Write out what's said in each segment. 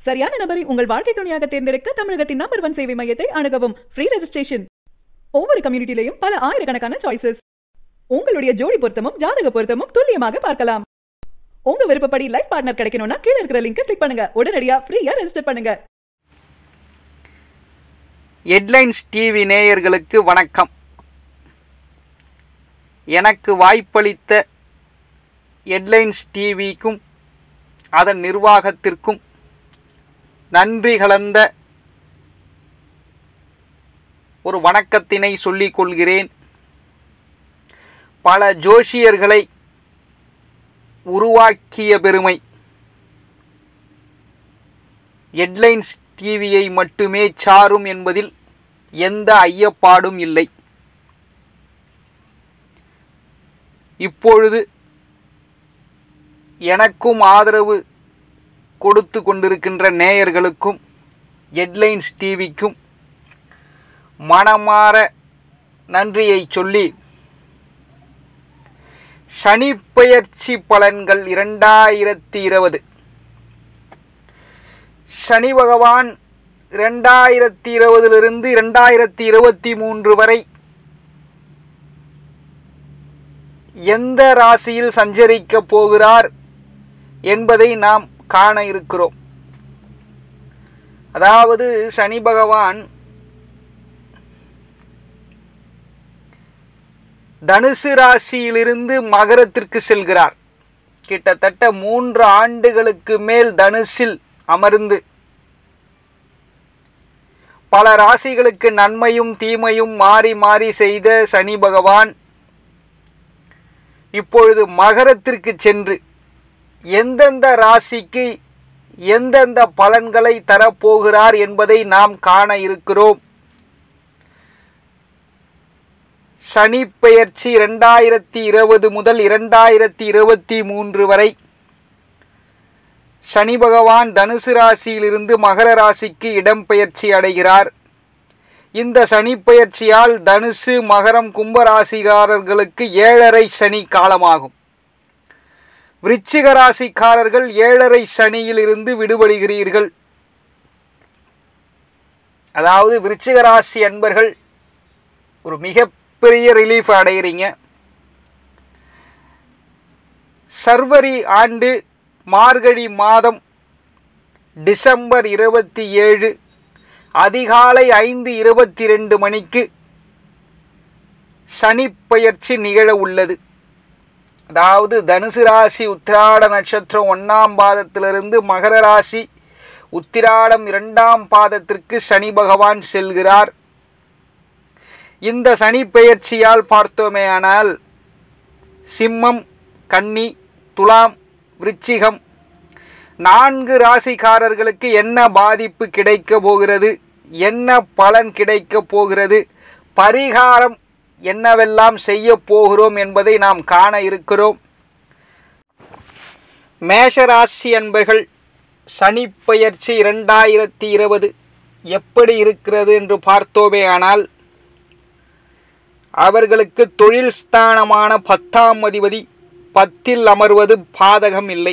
சரியான நபரை உங்கள் வாழ்க்கை துணையாக தேர்ந்தெடுக்க தமிழகத்தின் நம்பர் ஒன் சேவை மையத்தை அணுகவும் ஃப்ரீ ரெஜிஸ்ட்ரேஷன் ஒவ்வொரு கம்யூனிட்டிலையும் பல ஆயிரக்கணக்கான சாய்ஸஸ் உங்களுடைய ஜோடி பொருத்தமும் ஜாதக பொருத்தமும் துல்லியமாக பார்க்கலாம் உங்க விருப்பப்படி லைஃப் பார்ட்னர் கிடைக்கணும்னா கீழே இருக்கிற லிங்கை கிளிக் பண்ணுங்க உடனடியா ஃப்ரீயா ரெஜிஸ்டர் பண்ணுங்க ஹெட்லைன்ஸ் டிவி நேயர்களுக்கு வணக்கம் எனக்கு வாய்ப்பளித்த ஹெட்லைன்ஸ் டிவிக்கும் அதன் நிர்வாகத்திற்கும் நன்றி கலந்த ஒரு வணக்கத்தினை சொல்லிக் கொள்கிறேன் பல ஜோஷியர்களை உருவாக்கிய பெருமை ஹெட்லைன்ஸ் டிவியை மட்டுமே சாரும் என்பதில் எந்த ஐயப்பாடும் இல்லை இப்பொழுது எனக்கும் ஆதரவு கொடுத்து கொண்டிருக்கின்ற நேயர்களுக்கும் ஹெட்லைன்ஸ் டிவிக்கும் மனமாற நன்றியை சொல்லி சனி பெயர்ச்சி பலன்கள் இரண்டாயிரத்தி இருபது சனி பகவான் இரண்டாயிரத்தி இருபதிலிருந்து இரண்டாயிரத்தி இருபத்தி மூன்று வரை எந்த ராசியில் சஞ்சரிக்கப் போகிறார் என்பதை நாம் காண இருக்கிறோம் அதாவது சனி பகவான் தனுசு ராசியிலிருந்து மகரத்திற்கு செல்கிறார் கிட்டத்தட்ட மூன்று ஆண்டுகளுக்கு மேல் தனுசில் அமர்ந்து பல ராசிகளுக்கு நன்மையும் தீமையும் மாறி மாறி செய்த சனி பகவான் இப்பொழுது மகரத்திற்கு சென்று எந்தெந்த ராசிக்கு எந்தெந்த பலன்களை தரப்போகிறார் என்பதை நாம் காண இருக்கிறோம் சனி பெயர்ச்சி இரண்டாயிரத்தி இருபது முதல் இரண்டாயிரத்தி இருபத்தி மூன்று வரை சனி பகவான் தனுசு ராசியிலிருந்து மகர ராசிக்கு இடம்பெயர்ச்சி அடைகிறார் இந்த சனி பெயர்ச்சியால் தனுசு மகரம் கும்பராசிக்காரர்களுக்கு ஏழரை சனி காலமாகும் விருச்சிக ராசிக்காரர்கள் ஏழரை சனியிலிருந்து விடுபடுகிறீர்கள் அதாவது விருச்சிக ராசி அன்பர்கள் ஒரு மிகப்பெரிய ரிலீஃப் அடைகிறீங்க சர்வரி ஆண்டு மார்கழி மாதம் டிசம்பர் இருபத்தி ஏழு அதிகாலை ஐந்து இருபத்தி ரெண்டு மணிக்கு சனி பெயர்ச்சி நிகழ உள்ளது அதாவது தனுசு ராசி உத்திராட நட்சத்திரம் ஒன்றாம் பாதத்திலிருந்து மகர ராசி உத்திராடம் இரண்டாம் பாதத்திற்கு சனி பகவான் செல்கிறார் இந்த சனி பெயர்ச்சியால் பார்த்தோமேயானால் சிம்மம் கன்னி துலாம் விருச்சிகம் நான்கு ராசிக்காரர்களுக்கு என்ன பாதிப்பு கிடைக்க போகிறது என்ன பலன் கிடைக்க போகிறது பரிகாரம் என்னவெல்லாம் செய்ய போகிறோம் என்பதை நாம் காண இருக்கிறோம் மேஷராசி அன்பர்கள் சனி பெயர்ச்சி இரண்டாயிரத்தி இருபது எப்படி இருக்கிறது என்று பார்த்தோமே ஆனால் அவர்களுக்கு தொழில் ஸ்தானமான பத்தாம் அதிபதி பத்தில் அமர்வது பாதகம் இல்லை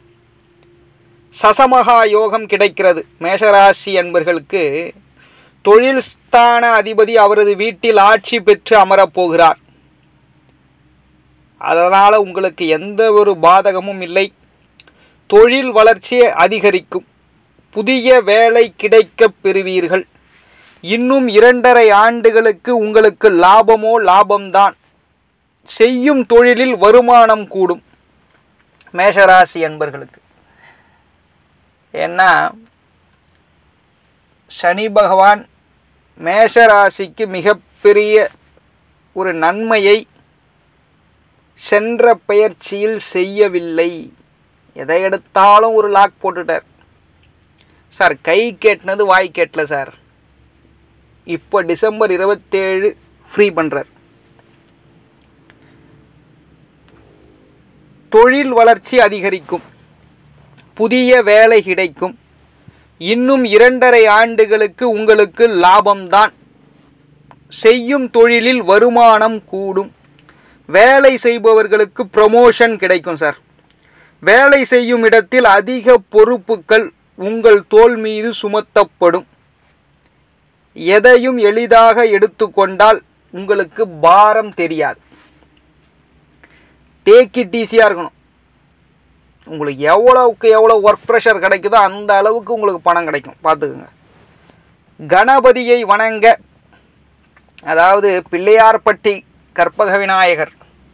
சசமகா யோகம் கிடைக்கிறது மேஷராசி அன்பர்களுக்கு தொழில் ஸ்தான அதிபதி அவரது வீட்டில் ஆட்சி பெற்று அமரப்போகிறார் அதனால் உங்களுக்கு எந்த ஒரு பாதகமும் இல்லை தொழில் வளர்ச்சியை அதிகரிக்கும் புதிய வேலை கிடைக்கப் பெறுவீர்கள் இன்னும் இரண்டரை ஆண்டுகளுக்கு உங்களுக்கு லாபமோ லாபம்தான் செய்யும் தொழிலில் வருமானம் கூடும் மேஷராசி அன்பர்களுக்கு ஏன்னா சனி பகவான் மேஷராசிக்கு மிகப்பெரிய ஒரு நன்மையை சென்ற பயிற்சியில் செய்யவில்லை எதை எடுத்தாலும் ஒரு லாக் போட்டுட்டார் சார் கை கேட்டினது வாய் கேட்டல சார் இப்போ டிசம்பர் இருபத்தேழு ஃப்ரீ பண்ணுறார் தொழில் வளர்ச்சி அதிகரிக்கும் புதிய வேலை கிடைக்கும் இன்னும் இரண்டரை ஆண்டுகளுக்கு உங்களுக்கு லாபம்தான் செய்யும் தொழிலில் வருமானம் கூடும் வேலை செய்பவர்களுக்கு ப்ரமோஷன் கிடைக்கும் சார் வேலை செய்யும் இடத்தில் அதிக பொறுப்புகள் உங்கள் தோள் மீது சுமத்தப்படும் எதையும் எளிதாக எடுத்துக்கொண்டால் உங்களுக்கு பாரம் தெரியாது டேக் இட் ஈஸியாக இருக்கணும் உங்களுக்கு எவ்வளவுக்கு எவ்வளோ ஒர்க் ப்ரெஷர் கிடைக்குதோ அந்த அளவுக்கு உங்களுக்கு பணம் கிடைக்கும் பார்த்துக்குங்க கணபதியை வணங்க அதாவது பிள்ளையார்பட்டி கற்பக விநாயகர்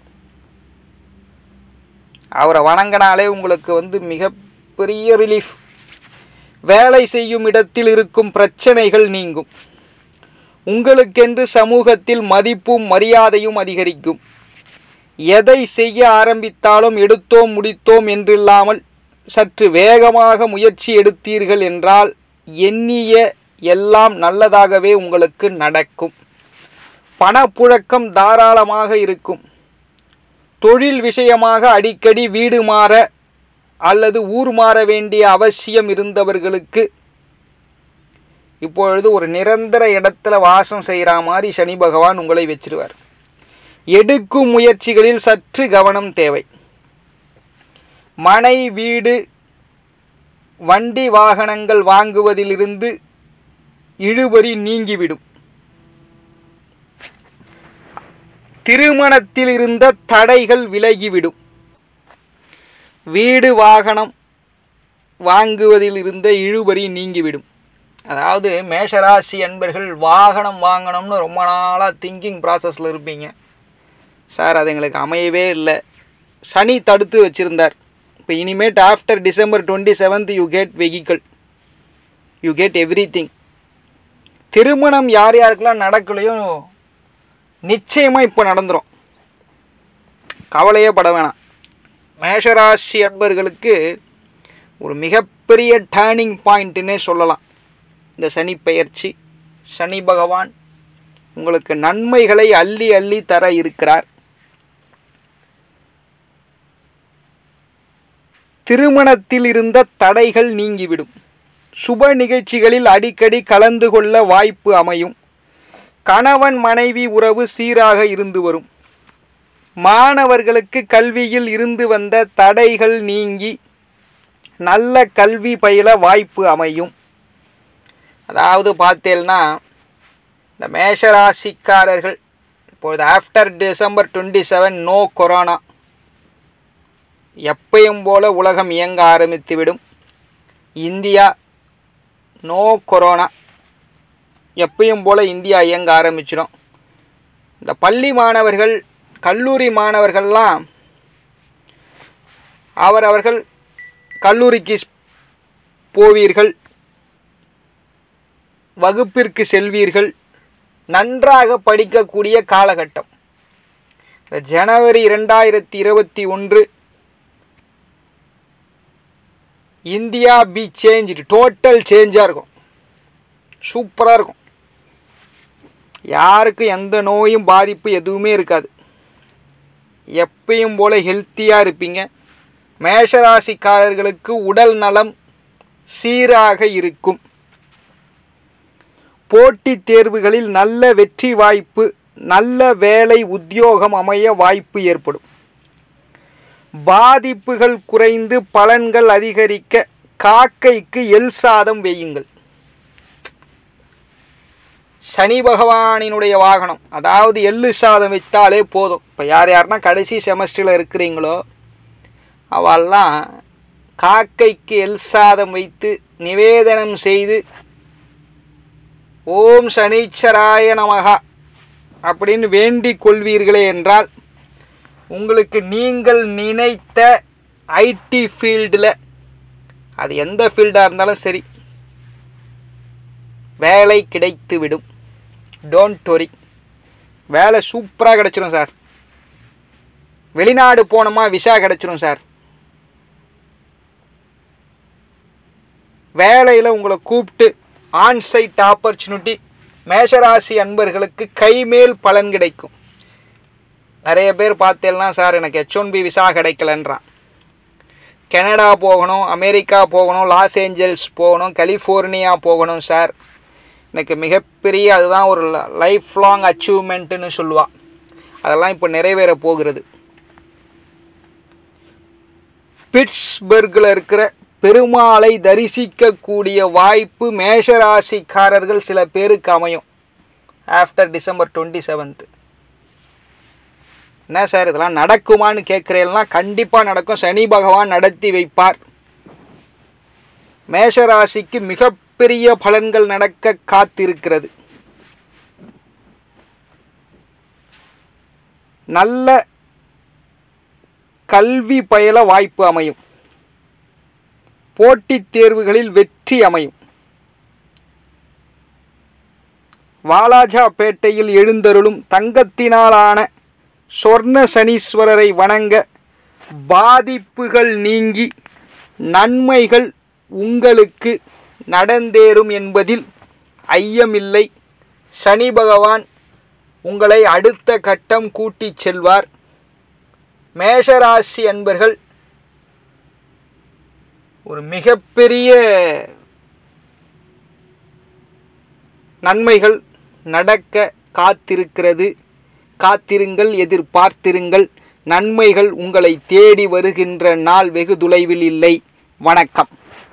அவரை வணங்கினாலே உங்களுக்கு வந்து மிகப்பெரிய ரிலீஃப் வேலை செய்யும் இடத்தில் இருக்கும் பிரச்சனைகள் நீங்கும் உங்களுக்கென்று சமூகத்தில் மதிப்பும் மரியாதையும் அதிகரிக்கும் எதை செய்ய ஆரம்பித்தாலும் எடுத்தோம் முடித்தோம் என்றில்லாமல் சற்று வேகமாக முயற்சி எடுத்தீர்கள் என்றால் எண்ணிய எல்லாம் நல்லதாகவே உங்களுக்கு நடக்கும் பணப்புழக்கம் தாராளமாக இருக்கும் தொழில் விஷயமாக அடிக்கடி வீடு மாற அல்லது ஊர் மாற வேண்டிய அவசியம் இருந்தவர்களுக்கு இப்பொழுது ஒரு நிரந்தர இடத்துல வாசம் செய்கிற மாதிரி சனி பகவான் உங்களை வச்சிருவார் எடுக்கும் முயற்சிகளில் சற்று கவனம் தேவை மனை வீடு வண்டி வாகனங்கள் வாங்குவதிலிருந்து இழுபறி நீங்கிவிடும் திருமணத்தில் இருந்த தடைகள் விலகிவிடும் வீடு வாகனம் வாங்குவதில் இருந்த இழுபறி நீங்கிவிடும் அதாவது மேஷராசி அன்பர்கள் வாகனம் வாங்கணும்னு ரொம்ப நாளாக திங்கிங் ப்ராசஸில் இருப்பீங்க சார் அது எங்களுக்கு அமையவே இல்லை சனி தடுத்து வச்சுருந்தார் இப்போ இனிமேட் after December twenty seventh you get vehicle you get everything திருமணம் யார் யாருக்கெல்லாம் நடக்கலையோ நிச்சயமாக இப்போ நடந்துடும் கவலையே பட வேணாம் மேஷராசி அன்பர்களுக்கு ஒரு மிகப்பெரிய டேர்னிங் பாயிண்ட்டுன்னே சொல்லலாம் இந்த சனி பெயர்ச்சி சனி பகவான் உங்களுக்கு நன்மைகளை அள்ளி அள்ளி தர இருக்கிறார் திருமணத்தில் இருந்த தடைகள் நீங்கிவிடும் சுப நிகழ்ச்சிகளில் அடிக்கடி கலந்து கொள்ள வாய்ப்பு அமையும் கணவன் மனைவி உறவு சீராக இருந்து வரும் மாணவர்களுக்கு கல்வியில் இருந்து வந்த தடைகள் நீங்கி நல்ல கல்வி பயில வாய்ப்பு அமையும் அதாவது பார்த்தேன்னா இந்த மேஷராசிக்காரர்கள் இப்பொழுது after December twenty seven no corona எப்பயும் போல உலகம் இயங்க ஆரம்பித்துவிடும் இந்தியா நோ கொரோனா எப்பயும் போல இந்தியா இயங்க ஆரம்பிச்சிடும் இந்த பள்ளி மாணவர்கள் கல்லூரி மாணவர்கள்லாம் அவரவர்கள் கல்லூரிக்கு போவீர்கள் வகுப்பிற்கு செல்வீர்கள் நன்றாக படிக்கக்கூடிய காலகட்டம் இந்த ஜனவரி இரண்டாயிரத்தி இருபத்தி ஒன்று இந்தியா பி சேஞ்ச் டோட்டல் சேஞ்சாக இருக்கும் சூப்பராக இருக்கும் யாருக்கும் எந்த நோயும் பாதிப்பு எதுவுமே இருக்காது எப்பயும் போல் ஹெல்த்தியாக இருப்பீங்க மேஷராசிக்காரர்களுக்கு உடல் நலம் சீராக இருக்கும் போட்டித் தேர்வுகளில் நல்ல வெற்றி வாய்ப்பு நல்ல வேலை உத்தியோகம் அமைய வாய்ப்பு ஏற்படும் பாதிப்புகள் குறைந்து பலன்கள் அதிகரிக்க காக்கைக்கு எல் சாதம் வையுங்கள் சனி பகவானினுடைய வாகனம் அதாவது எள்ளு சாதம் வைத்தாலே போதும் இப்போ யார் யாருன்னா கடைசி செமஸ்டரில் இருக்கிறீங்களோ அவெல்லாம் காக்கைக்கு எல் சாதம் வைத்து நிவேதனம் செய்து ஓம் சனீச்சராய நமகா அப்படின்னு வேண்டிக் கொள்வீர்களே என்றால் உங்களுக்கு நீங்கள் நினைத்த ஐடி ஃபீல்டில் அது எந்த ஃபீல்டாக இருந்தாலும் சரி வேலை கிடைத்து விடும் டோன்ட் ஒரி வேலை சூப்பராக கிடச்சிரும் சார் வெளிநாடு போனோமா விசா கிடச்சிரும் சார் வேலையில் உங்களை கூப்பிட்டு ஆன்சைட் ஆப்பர்ச்சுனிட்டி மேஷராசி அன்பர்களுக்கு கைமேல் பலன் கிடைக்கும் நிறைய பேர் பார்த்தேன்னா சார் எனக்கு ஹெச் ஒன் பி விசா கிடைக்கலன்றான் கனடா போகணும் அமெரிக்கா போகணும் லாஸ் ஏஞ்சல்ஸ் போகணும் கலிஃபோர்னியா போகணும் சார் எனக்கு மிகப்பெரிய அதுதான் ஒரு லைஃப் லாங் அச்சீவ்மெண்ட்டுன்னு சொல்லுவாள் அதெல்லாம் இப்போ நிறைவேற போகிறது பிட்ஸ்பர்கில் இருக்கிற பெருமாளை தரிசிக்கக்கூடிய வாய்ப்பு மேஷராசிக்காரர்கள் சில பேருக்கு அமையும் ஆஃப்டர் டிசம்பர் டுவெண்ட்டி செவன்த் என்ன சார் இதெல்லாம் நடக்குமான்னு கேட்குறேன்னா கண்டிப்பாக நடக்கும் சனி பகவான் நடத்தி வைப்பார் மேஷராசிக்கு மிகப்பெரிய பலன்கள் நடக்க காத்திருக்கிறது நல்ல கல்வி பயில வாய்ப்பு அமையும் போட்டித் தேர்வுகளில் வெற்றி அமையும் வாலாஜாபேட்டையில் எழுந்தருளும் தங்கத்தினாலான சொர்ண சனீஸ்வரரை வணங்க பாதிப்புகள் நீங்கி நன்மைகள் உங்களுக்கு நடந்தேறும் என்பதில் ஐயமில்லை சனி பகவான் உங்களை அடுத்த கட்டம் கூட்டிச் செல்வார் மேஷராசி அன்பர்கள் ஒரு மிகப்பெரிய நன்மைகள் நடக்க காத்திருக்கிறது காத்திருங்கள் எதிர்பார்த்திருங்கள் நன்மைகள் உங்களை தேடி வருகின்ற நாள் வெகு தொலைவில் இல்லை வணக்கம்